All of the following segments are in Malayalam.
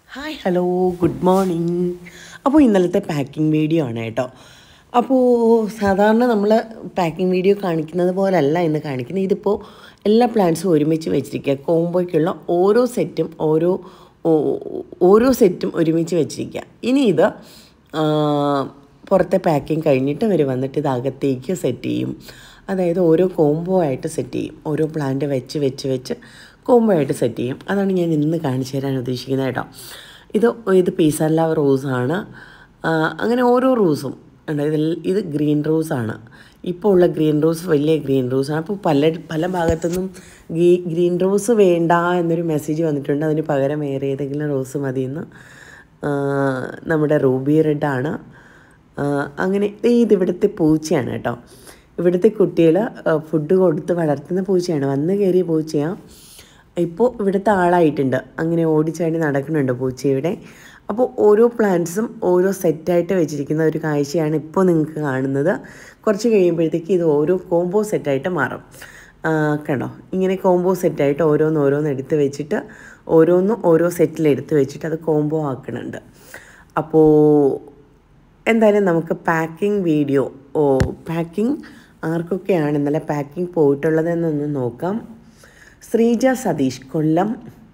ഹായ് ഹലോ ഗുഡ് മോർണിംഗ് അപ്പോൾ ഇന്നലത്തെ പാക്കിംഗ് വീഡിയോ ആണ് കേട്ടോ അപ്പോൾ സാധാരണ നമ്മൾ പാക്കിംഗ് വീഡിയോ കാണിക്കുന്നത് പോലല്ല ഇന്ന് കാണിക്കുന്നത് ഇതിപ്പോൾ എല്ലാ പ്ലാന്റ്സും ഒരുമിച്ച് വെച്ചിരിക്കുക കോംബോയ്ക്കുള്ള ഓരോ സെറ്റും ഓരോ ഓ- ഓരോ സെറ്റും ഒരുമിച്ച് വെച്ചിരിക്കുക ഇനി ഇത് ആ, പുറത്തെ പാക്കിംഗ് കഴിഞ്ഞിട്ട് അവർ വന്നിട്ട് ഇത് അകത്തേക്ക് സെറ്റ് ചെയ്യും അതായത് ഓരോ കോംബോ ആയിട്ട് സെറ്റ് ചെയ്യും ഓരോ പ്ലാന്റ് വെച്ച് വെച്ച് വെച്ച് കോംബോ ആയിട്ട് സെറ്റ് ചെയ്യും അതാണ് ഞാൻ ഇന്ന് കാണിച്ചു തരാൻ ഉദ്ദേശിക്കുന്നത് കേട്ടോ ഇത് ഇത് പീസല്ല റോസാണ് അങ്ങനെ ഓരോ റോസും ഉണ്ട് ഇതിൽ ഇത് ഗ്രീൻ റോസാണ് ഇപ്പോൾ ഉള്ള ഗ്രീൻ റോസ് വലിയ ഗ്രീൻ റോസാണ് അപ്പോൾ പല പല ഭാഗത്തുനിന്നും ഗീ ഗ്രീൻ റോസ് വേണ്ട എന്നൊരു മെസ്സേജ് വന്നിട്ടുണ്ട് അതിന് പകരം വേറെ ഏതെങ്കിലും റോസ് മതിയെന്ന് ആ, നമ്മുടെ റൂബി റെഡാണ് അങ്ങനെ ദേ ഇത് ഇവിടുത്തെ പൂച്ചയാണ് കേട്ടോ ഇവിടുത്തെ കുട്ടികൾ ഫുഡ് കൊടുത്ത് വളർത്തുന്ന പൂച്ചയാണ് വന്ന് കയറിയ പൂച്ചയാണ് ഇപ്പോൾ ഇവിടുത്തെ ആളായിട്ടുണ്ട് അങ്ങനെ ഓടിച്ചാടി നടക്കുന്നുണ്ട് പൂച്ച ഇവിടെ അപ്പോൾ ഓരോ പ്ലാന്റ്സും ഓരോ സെറ്റായിട്ട് വെച്ചിരിക്കുന്ന ഒരു കാഴ്ചയാണ് ഇപ്പോൾ നിങ്ങൾക്ക് കാണുന്നത് കുറച്ച് കഴിയുമ്പോഴത്തേക്ക് ഇത് ഓരോ കോംബോ സെറ്റായിട്ട് മാറും ആ, കണ്ടോ ഇങ്ങനെ കോംബോ സെറ്റായിട്ട് ഓരോന്ന് ഓരോന്ന് എടുത്ത് വെച്ചിട്ട് ഓരോന്നും ഓരോ സെറ്റിൽ എടുത്ത് വെച്ചിട്ട് അത് കോംബോ ആക്കുന്നുണ്ട് അപ്പോൾ എന്തായാലും നമുക്ക് പാക്കിംഗ് വീഡിയോ ഓ പാക്കിംഗ് ആർക്കൊക്കെയാണ് ഇന്നലെ പാക്കിംഗ് പോയിട്ടുള്ളതെന്നൊന്ന് നോക്കാം Sreeja Satheesh Kollam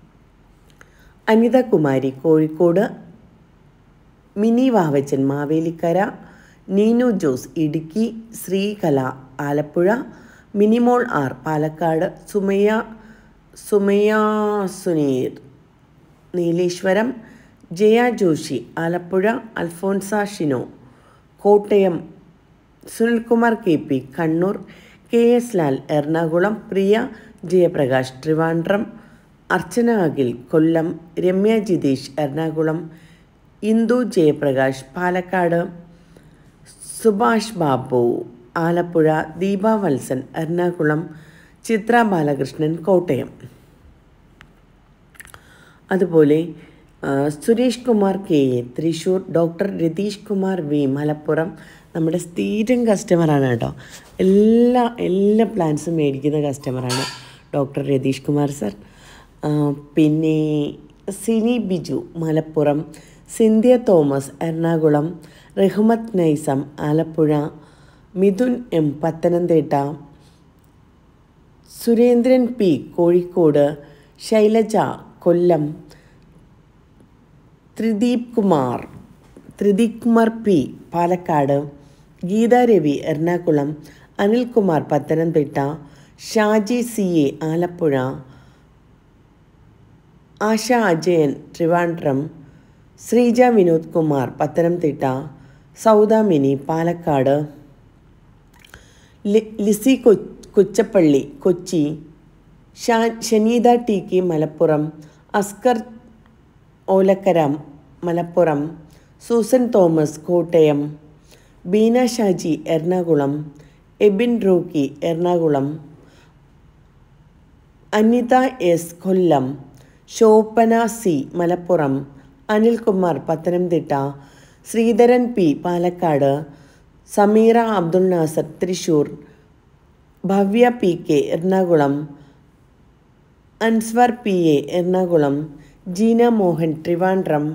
Anitha Kumari Kozhikode Mini Vavachan Mavelikkara Neenu Jose Idukki Sreekala Alappuzha Minimol R Palakkad Sumayya Sumayya Suneer Nileshwaram Jaya Joshi Alappuzha Alphonsa Shino Kottayam Sunilkumar K P Kannur K S Lal Ernakulam Priya Jayaprakash Trivandrum Archana Akhil Kollam Ramya Jitheesh Ernakulam Indu Jayaprakash Palakkad Subhash Babu Alappuzha Deepa Valsan Ernakulam Chithra Balakrishnan Kottayam അതുപോലെ ആ, Suresh Kumar K A Thrissur doctor Ratheesh Kumar V Malappuram നമ്മുടെ സ്ഥിരം കസ്റ്റമറാണ് കേട്ടോ എല്ലാ എല്ലാ പ്ലാൻസും മേടിക്കുന്ന കസ്റ്റമറാണ് ഡോക്ടർ രതീഷ് കുമാർ സർ ആ, പിന്നെ Sini Biju Malappuram Sindhya Thomas Ernakulam Rahmath Naisam Alappuzha Mithun M Pathanamthitta Surendran P Kozhikode Shailaja Kollam Thrideep Kumar Thrideep Kumar P Palakkad Geetha Ravi Ernakulam Anilkumar Pathanamthitta Shaji C A Alappuzha Asha Ajayan Trivandrum Sreeja Vinod Kumar Pathanamthitta Sauda Mini Palakkad ലി- ലിസി കൊ കൊച്ചപ്പള്ളി കൊച്ചി ഷാ Shaneetha T K Malappuram Askar Olakkara Malappuram Susan Thomas Kottayam Beena Shaji Ernakulam Ebin Rocky Ernakulam Anitha S Kollam Shobhana C Malappuram Anilkumar Pathanamthitta Sreedharan P Palakkad Sameera Abdul Nasar Thrissur Bhavya P K Ernakulam Answar P A Ernakulam Jeena Mohan Trivandrum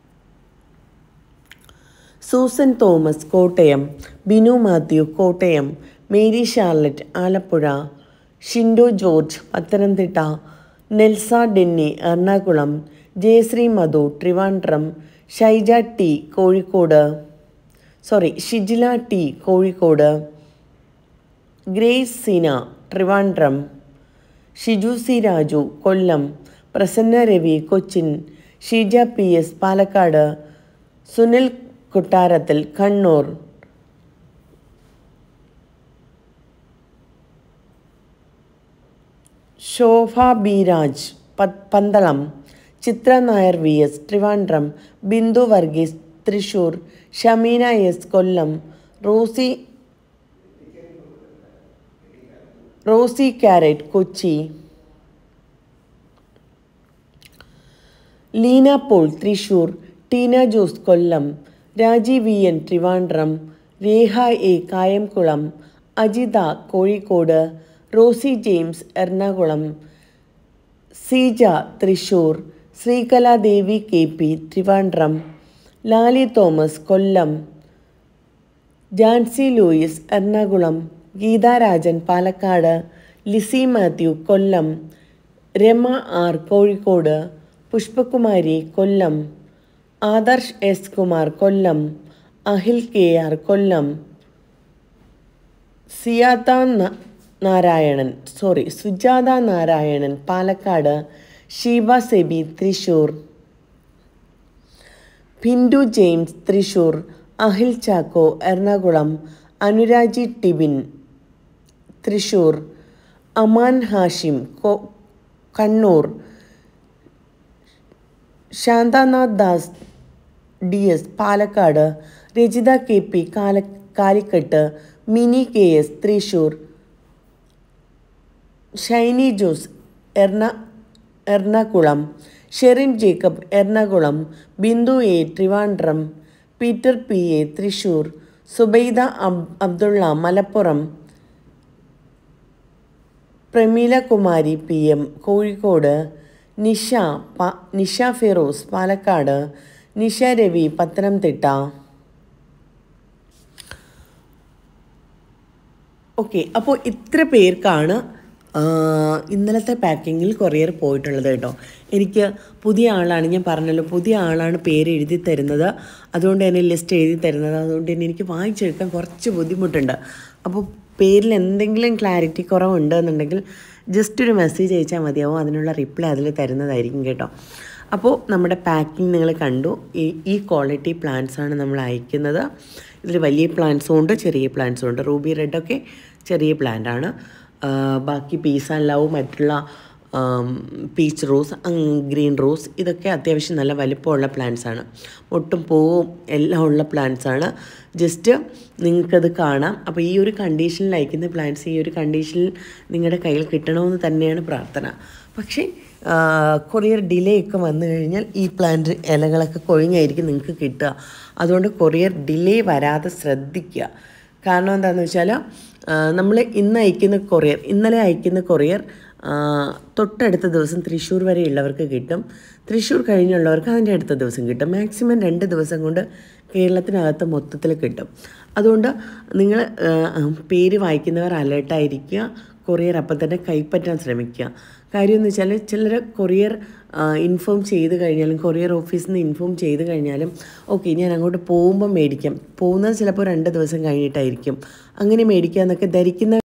Susan Thomas Kottayam Binu Mathew Kottayam Mary Charlotte Alappuzha Shindo George Pathanamthitta Nelsa Denny Ernakulam Jayasree Madhu Trivandrum Shaija T Kozhikode sorry Shijila T Kozhikode Grace Seena Trivandrum Shiju C Raju Kollam Prasanna Ravi Cochin Sheeja P S Palakkad Sunil Kottarathil Kannur Shobha B Raj പ- Pandalam Chithra Nair V S Trivandrum Bindu Varghese Thrissur Shameena S Kollam Rosy Rosy carrot Kochi Leena Paul Thrissur Teena Jose Kollam Rajeev V N Trivandrum Rekha A Kayamkulam Ajitha Kozhikode Rosy James Ernakulam Seeja Thrissur Sreekaladevi K P Trivandrum Lali Thomas Kollam Jancy Louis Ernakulam Geetharajan Palakkad Lissy Mathew Kollam Rama R Kozhikode Pushpakumari Kollam Adarsh S Kumar Kollam Ahil K R Kollam Siyatha ന- നാരായണൻ സോറി സുജാത നാരായണൻ പാലക്കാട് ഷീബ സെബി തൃശൂർ ഭിൻഡു ജെയിംസ് തൃശൂർ അഹിൽ ചാക്കോ എറണാകുളം അനുരാജി ടിബിൻ തൃശൂർ അമാൻ ഹാഷിം കൊ- Kannur Shanthanath Das D S Palakkad Rajitha K P കാല കാലിക്കട്ട് മിനി കെ എസ് തൃശൂർ ഷൈനി ജോസ് എറണ Ernakulam Sherin Jacob Ernakulam Bindu A Trivandrum Peter P A Thrissur Subaida അബ് അബ്ദുള്ള മലപ്പുറം പ്രമീല കുമാരി പി എം കോഴിക്കോട് നിഷ പ നിഷ ഫിറോസ് പാലക്കാട് നിഷ രവി പത്തനംതിട്ട ഓക്കെ അപ്പോൾ ഇത്ര പേർക്കാണ് ആ, ഇന്നലത്തെ പാക്കിങ്ങിൽ കൊറിയർ പോയിട്ടുള്ളത് കേട്ടോ എനിക്ക് പുതിയ ആളാണ് ഞാൻ പറഞ്ഞല്ലോ പുതിയ ആളാണ് പേര് എഴുതി തരുന്നത് അതുകൊണ്ട് തന്നെ ലിസ്റ്റ് എഴുതി തരുന്നത് അതുകൊണ്ട് തന്നെ എനിക്ക് വായിച്ചെടുക്കാൻ കുറച്ച് ബുദ്ധിമുട്ടുണ്ട് അപ്പോൾ പേരിൽ എന്തെങ്കിലും ക്ലാരിറ്റി കുറവുണ്ട് എന്നുണ്ടെങ്കിൽ ജസ്റ്റ് ഒരു മെസ്സേജ് അയച്ചാൽ മതിയാവും അതിനുള്ള റിപ്ലൈ അതിൽ തരുന്നതായിരിക്കും കേട്ടോ അപ്പോൾ നമ്മുടെ പാക്കിംഗ് നിങ്ങൾ കണ്ടു ഈ ഈ ക്വാളിറ്റി പ്ലാന്റ്സ് ആണ് നമ്മൾ അയക്കുന്നത് ഇതിൽ വലിയ പ്ലാന്റ്സും ഉണ്ട് ചെറിയ പ്ലാന്റ്സും ഉണ്ട് റൂബി റെഡൊക്കെ ചെറിയ പ്ലാന്റ് ആണ് ആ, ബാക്കി പീസ് ആൻഡ് ലവ് മറ്റുള്ള പീച്ച് റോസ് ഗ്രീൻ റോസ് ഇതൊക്കെ അത്യാവശ്യം നല്ല വലിപ്പമുള്ള പ്ലാന്റ്സ് ആണ് ഒട്ടും പൂവും എല്ലാം ഉള്ള പ്ലാന്റ്സ് ആണ് ജസ്റ്റ് നിങ്ങൾക്കത് കാണാം അപ്പോൾ ഈ ഒരു കണ്ടീഷനിൽ അയക്കുന്ന പ്ലാന്റ്സ് ഈ ഒരു കണ്ടീഷനിൽ നിങ്ങളുടെ കയ്യിൽ കിട്ടണമെന്ന് തന്നെയാണ് പ്രാർത്ഥന പക്ഷേ കൊറിയർ ഡിലേ ഒക്കെ വന്നു കഴിഞ്ഞാൽ ഈ പ്ലാന്റ് ഇലകളൊക്കെ കൊഴിഞ്ഞായിരിക്കും നിങ്ങൾക്ക് കിട്ടുക അതുകൊണ്ട് കൊറിയർ ഡിലേ വരാതെ ശ്രദ്ധിക്കുക കാരണം എന്താണെന്ന് വെച്ചാൽ നമ്മൾ ഇന്ന് അയക്കുന്ന കൊറിയർ ഇന്നലെ അയക്കുന്ന കൊറിയർ ആ, തൊട്ടടുത്ത ദിവസം തൃശ്ശൂർ വരെയുള്ളവർക്ക് കിട്ടും തൃശ്ശൂർ കഴിഞ്ഞുള്ളവർക്ക് അതിൻ്റെ അടുത്ത ദിവസം കിട്ടും മാക്സിമം രണ്ട് ദിവസം കൊണ്ട് കേരളത്തിനകത്ത് മൊത്തത്തിൽ കിട്ടും അതുകൊണ്ട് നിങ്ങൾ പേര് വായിക്കുന്നവർ അലേർട്ടായിരിക്കുക കൊറിയർ അപ്പം തന്നെ കൈപ്പറ്റാൻ ശ്രമിക്കുക കാര്യം എന്ന് വെച്ചാൽ ചിലർ കൊറിയർ ഇൻഫോം ചെയ്ത് കഴിഞ്ഞാലും കൊറിയർ ഓഫീസിൽ നിന്ന് ഇൻഫോം ചെയ്ത് കഴിഞ്ഞാലും ഓക്കെ ഞാൻ അങ്ങോട്ട് പോകുമ്പോൾ മേടിക്കാം പോകുന്നത് ചിലപ്പോൾ രണ്ട് ദിവസം കഴിഞ്ഞിട്ടായിരിക്കും അങ്ങനെ മേടിക്കുക എന്നൊക്കെ ധരിക്കുന്ന